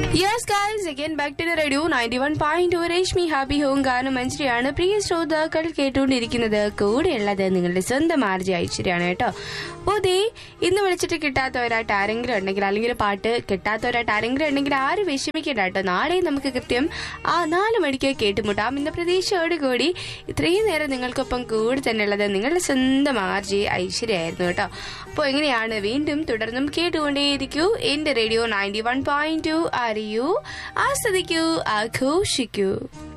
yes guys again back to the radio ninety one point two Reshmi happy home ഗാനം മഞ്ജരിയാണ് പ്രിയ ശ്രോതാക്കൾ കേട്ടുകൊണ്ടിരിക്കുന്നത് കൂടെയുള്ളത് നിങ്ങളുടെ സ്വന്തം ആർജി ഐശ്വര്യാണ് കേട്ടോ അപ്പോൾ ദേ ഇന്ന് വിളിച്ചിട്ട് കിട്ടാത്തവരായിട്ട് ആരെങ്കിലും ഉണ്ടെങ്കിൽ അല്ലെങ്കിൽ പാട്ട് കിട്ടാത്തവരായിട്ട് ആരെങ്കിലും ഉണ്ടെങ്കിൽ ആരും വിഷമിക്കണ്ട കേട്ടോ നാളെ നമുക്ക് കൃത്യം ആ നാല് മണിക്ക് കേട്ടുമുട്ടാം ഇന്ന പ്രതീക്ഷയോടുകൂടി ഇത്രയും നേരം നിങ്ങൾക്കൊപ്പം കൂടി തന്നെ ഉള്ളത് നിങ്ങളുടെ സ്വന്തം ആർജി ഐശ്വര്യായിരുന്നു കേട്ടോ അപ്പോൾ എങ്ങനെയാണ് വീണ്ടും തുടർന്നും കേട്ടുകൊണ്ടേയിരിക്കൂ എന്റെ radio ninety one point two അറിയൂ ആസ്വദിക്കൂ ആഘോഷിക്കൂ